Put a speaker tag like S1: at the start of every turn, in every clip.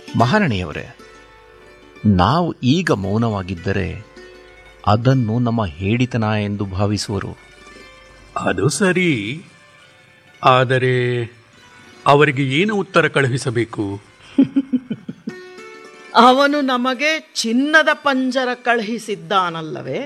S1: ಮಹಾರಾಣಿಯವರೇ ನಾವು ಈಗ ಮೌನವಾಗಿದ್ದರೆ ಅದನ್ನು ನಮ್ಮ ಹೇಡಿತನ ಎಂದು ಭಾವಿಸುವರು
S2: ಅದು ಸರಿ ಆದರೆ ಅವರಿಗೆ ಏನು ಉತ್ತರ ಕಳುಹಿಸಬೇಕು
S3: ಅವನು ನಮಗೆ ಚಿನ್ನದ ಪಂಜರ ಕಳುಹಿಸಿದ್ದಾನಲ್ಲವೇ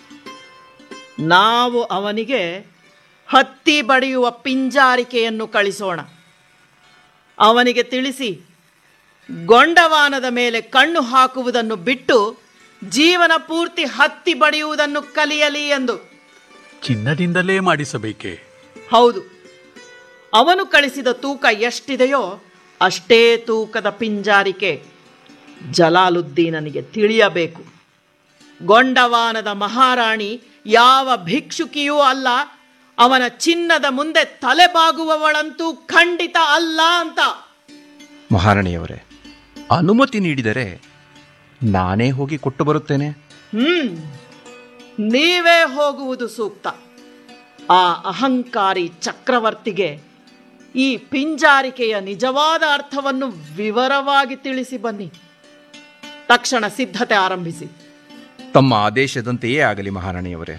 S3: ನಾವು ಅವನಿಗೆ ಹತ್ತಿ ಬಡಿಯುವ ಪಿಂಜಾರಿಕೆಯನ್ನು ಕಳಿಸೋಣ ಅವನಿಗೆ ತಿಳಿಸಿ ಗೊಂಡವಾನದ ಮೇಲೆ ಕಣ್ಣು ಹಾಕುವುದನ್ನು ಬಿಟ್ಟು ಜೀವನ ಪೂರ್ತಿ ಹತ್ತಿ ಬಡಿಯುವುದನ್ನು ಕಲಿಯಲಿ ಎಂದು
S2: ಚಿನ್ನದಿಂದಲೇ ಮಾಡಿಸಬೇಕೆ
S3: ಹೌದು ಅವನು ಕಳಿಸಿದ ತೂಕ ಎಷ್ಟಿದೆಯೋ ಅಷ್ಟೇ ತೂಕದ ಪಿಂಜಾರಿಕೆ ಜಲಾಲುದ್ದೀನನಿಗೆ ತಿಳಿಯಬೇಕು ಗೊಂಡವಾನದ ಮಹಾರಾಣಿ ಯಾವ ಭಿಕ್ಷುಕಿಯೂ ಅಲ್ಲ ಅವನ ಚಿನ್ನದ ಮುಂದೆ ತಲೆಬಾಗುವವಳಂತೂ ಖಂಡಿತ ಅಲ್ಲ ಅಂತ
S1: ಮಹಾರಾಣಿಯವರೇ ಅನುಮತಿ ನೀಡಿದರೆ ನಾನೇ ಹೋಗಿ ಕೊಟ್ಟು ಬರುತ್ತೇನೆ
S3: ಹ್ಮ್ ನೀವೇ ಹೋಗುವುದು ಸೂಕ್ತ ಆ ಅಹಂಕಾರಿ ಚಕ್ರವರ್ತಿಗೆ ಈ ಪಿಂಜಾರಿಕೆಯ ನಿಜವಾದ ಅರ್ಥವನ್ನು ವಿವರವಾಗಿ ತಿಳಿಸಿ ಬನ್ನಿ ತಕ್ಷಣ ಸಿದ್ಧತೆ ಆರಂಭಿಸಿ
S1: ತಮ್ಮ ಆದೇಶದಂತೆಯೇ ಆಗಲಿ ಮಹಾರಾಣಿಯವರೇ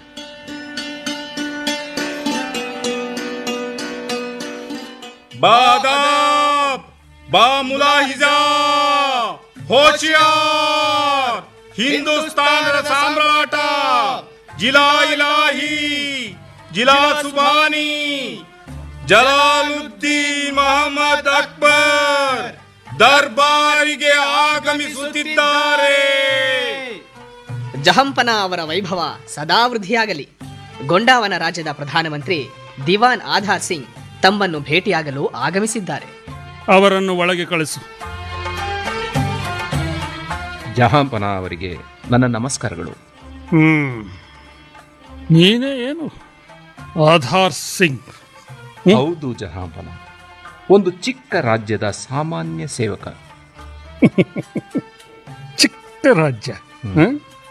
S4: ಬಾದಾಬ್ ಬಾ ಮುಲಾಹಿಜಾ ಹೋಶಿಯಾರ್ ಹಿಂದೂಸ್ತಾನದ ಸಾಮ್ರಾಟ ಜಿಲಾ ಇಲಾಹಿ ಜಿಲಾ ಸುಬಾನಿ ಜಲಾಲುದ್ದೀನ್ ಮೊಹಮ್ಮದ್ ಅಕ್ಬರ್ ದರ್ಬಾರಿಗೆ ಆಗಮಿಸುತ್ತಿದ್ದಾರೆ
S5: ಜಹಂಪನ ಅವರ ವೈಭವ ಸದಾ ವೃದ್ಧಿಯಾಗಲಿ ಗೊಂಡಾವನ ರಾಜ್ಯದ ಪ್ರಧಾನಮಂತ್ರಿ ದಿವಾನ್ ಆಧಾರ್ ಸಿಂಗ್ ತಮ್ಮನ್ನು ಭೇಟಿಯಾಗಲು ಆಗಮಿಸಿದ್ದಾರೆ
S6: ಅವರನ್ನು ಒಳಗೆ ಕಳಿಸು
S1: ಜಹಾಂಪನ ಅವರಿಗೆ ನನ್ನ ನಮಸ್ಕಾರಗಳು
S6: ಹ್ಮ್ ನೀನೇ ಏನು ಆಧಾರ್ ಸಿಂಗ್
S1: ಹೌದು ಜಹಾಂಪನ ಒಂದು ಚಿಕ್ಕ ರಾಜ್ಯದ ಸಾಮಾನ್ಯ ಸೇವಕ
S6: ಚಿಕ್ಕ ರಾಜ್ಯ ಹ?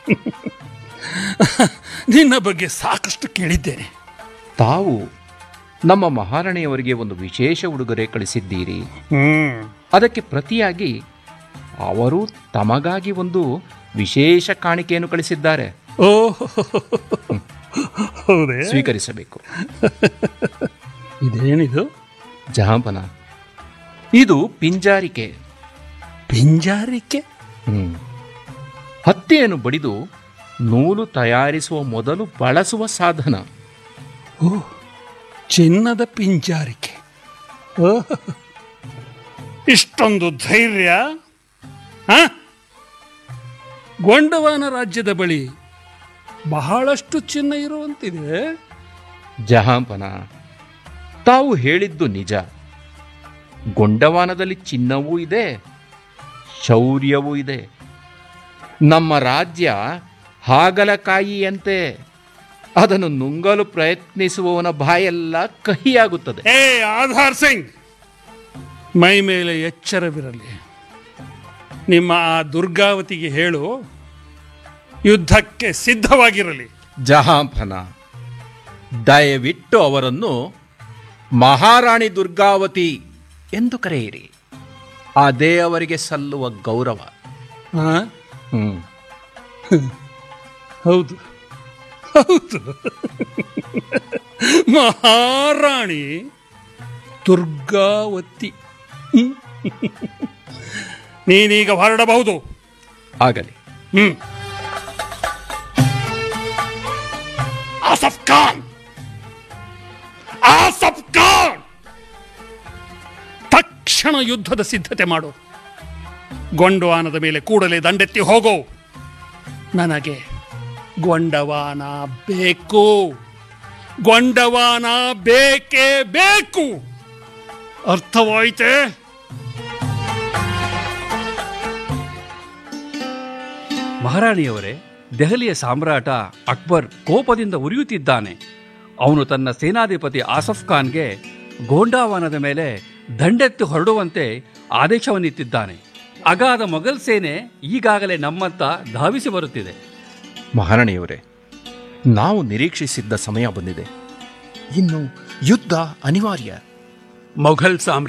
S6: ನಿನ್ನ ಬಗ್ಗೆ ಸಾಕಷ್ಟು ಕೇಳಿದ್ದೇನೆ
S1: ತಾವು ನಮ್ಮ ಮಹಾರಾಣಿಯವರಿಗೆ ಒಂದು ವಿಶೇಷ ಉಡುಗೊರೆ ಕಳಿಸಿದ್ದೀರಿ
S6: ಹ್ಮ್
S1: ಅದಕ್ಕೆ ಪ್ರತಿಯಾಗಿ ಅವರು ತಮಗಾಗಿ ಒಂದು ವಿಶೇಷ ಕಾಣಿಕೆಯನ್ನು ಕಳಿಸಿದ್ದಾರೆ
S6: ಓ ಹೌದೇ
S1: ಸ್ವೀಕರಿಸಬೇಕು
S6: ಇದೇನಿದು
S1: ಜಹಾಂಪನ ಇದು ಪಿಂಜಾರಿಕೆ
S6: ಪಿಂಜಾರಿಕೆ
S1: ಹ್ಮ್. ಹತ್ತಿಯನ್ನು ಬಡಿದು ನೂಲು ತಯಾರಿಸುವ ಮೊದಲು ಬಳಸುವ ಸಾಧನ
S6: ಓ ಚಿನ್ನದ ಪಿಂಜಾರಿಕೆ ಓ ಇಷ್ಟೊಂದು ಧೈರ್ಯ ಹ? ಗೊಂಡವಾನ ರಾಜ್ಯದ ಬಳಿ ಬಹಳಷ್ಟು ಚಿನ್ನ ಇರುವಂತಿದೆ
S1: ಜಹಾಂಪನ ತಾವು ಹೇಳಿದ್ದು ನಿಜ ಗೊಂಡವಾನದಲ್ಲಿ ಚಿನ್ನವೂ ಇದೆ ಶೌರ್ಯವೂ ಇದೆ ನಮ್ಮ ರಾಜ್ಯ ಹಾಗಲಕಾಯಿಯಂತೆ ಅದನ್ನು ನುಂಗಲು ಪ್ರಯತ್ನಿಸುವವನ ಬಾಯೆಲ್ಲ ಕಹಿಯಾಗುತ್ತದೆ
S6: ಏ ಆಧಾರ್ ಸಿಂಗ್ ಮೈ ಮೇಲೆ ಎಚ್ಚರವಿರಲಿ ನಿಮ್ಮ ಆ ದುರ್ಗಾವತಿಗೆ ಹೇಳು ಯುದ್ಧಕ್ಕೆ ಸಿದ್ಧವಾಗಿರಲಿ
S1: ಜಹಾಂಪನ ದಯವಿಟ್ಟು ಅವರನ್ನು ಮಹಾರಾಣಿ ದುರ್ಗಾವತಿ ಎಂದು ಕರೆಯಿರಿ ಅದೇ ಅವರಿಗೆ ಸಲ್ಲುವ ಗೌರವ
S6: ಆ?
S1: ಹ್ಮ್
S6: ಹೌದು ಹೌದು ಮಹಾರಾಣಿ ದುರ್ಗಾವತಿ ಹ್ಮ್. ನೀನೀಗ ಹೊರಡಬಹುದು
S1: ಆಗಲಿ
S6: ಹ್ಮ್ ಆಸಫ್ ಖಾನ್ ಆಸಫ್ ಖಾನ್ ತಕ್ಷಣ ಯುದ್ಧದ ಸಿದ್ಧತೆ ಮಾಡು ಗೊಂಡವಾನದ ಮೇಲೆ ಕೂಡಲೇ ದಂಡೆತ್ತಿ ಹೋಗೋ ನನಗೆ ಗೊಂಡವಾನ ಬೇಕು ಗೊಂಡವಾನ ಬೇಕೇ ಬೇಕು ಅರ್ಥವಾಯಿತೆ
S7: ಮಹಾರಾಣಿಯವರೇ ದೆಹಲಿಯ ಸಾಮ್ರಾಟ ಅಕ್ಬರ್ ಕೋಪದಿಂದ ಉರಿಯುತ್ತಿದ್ದಾನೆ ಅವನು ತನ್ನ ಸೇನಾಧಿಪತಿ ಆಸಫ್ ಖಾನ್ಗೆ ಗೋಂಡಾವನದ ಮೇಲೆ ದಂಡೆತ್ತಿ ಹೊರಡುವಂತೆ ಆದೇಶವನ್ನಿತ್ತಿದ್ದಾನೆ ಅಗಾಧ ಮೊಘಲ್ ಸೇನೆ ಈಗಾಗಲೇ ನಮ್ಮತ್ತ ಧಾವಿಸಿ ಬರುತ್ತಿದೆ
S1: ಮಹಾರಾಣಿಯವರೇ ನಾವು ನಿರೀಕ್ಷಿಸಿದ್ದ ಸಮಯ ಬಂದಿದೆ ಇನ್ನು ಯುದ್ಧ ಅನಿವಾರ್ಯ
S2: ಮೊಘಲ್ ಸಾಮ್ರಾಜ್ಯ